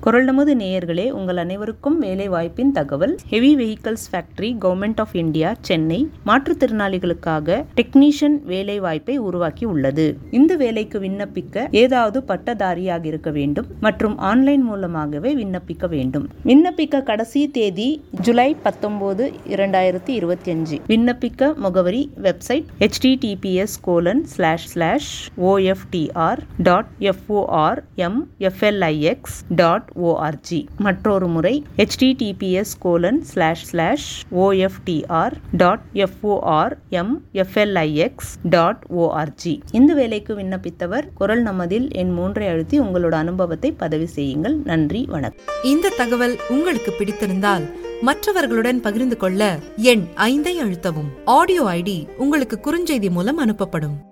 குரல் நமது நேயர்களே உங்கள் அனைவருக்கும் வேலை வாய்ப்பின் தகவல் heavy vehicles factory government of India Chennai மாற்றுத்திறனாளிகளுக்காக டெக்னீஷியன் வேலை வாய்ப்பை உருவாக்கி உள்ளது இந்த வேலைக்கு விண்ணப்பிக்க ஏதாவது பட்டதாரியாக இருக்க வேண்டும் மற்றும் ஆன்லைன் மூலமாகவே விண்ணப்பிக்க வேண்டும் விண்ணப்பிக்க கடைசி தேதி ஜூலை பத்தொன்பது இரண்டாயிரத்தி இருபத்தி அஞ்சு விண்ணப்பிக்க முகவரி website https colon slash slash O F T R dot F O R M F L I X dot O R G மற்றொரு முறை https colon slash slash O F T R dot F O R M F L I X dot O R G இந்த வேலைக்கு விண்ணப்பித்தவர் குரல் நமதில் என் மூன்றை அழுத்தி உங்களோட அனுபவத்தை பதிவு செய்யுங்கள் நன்றி வணக்கம் இந்த தகவல் உங்களுக்கு பிடித்திருந்தால் மற்றவர்களுடன் பகிர்ந்து கொள்ள எண் ஐந்தை அழுத்தவும் ஆடியோ ஐடி உங்களுக்கு குறுஞ்செய்தி மூலம் அனுப்பப்படும்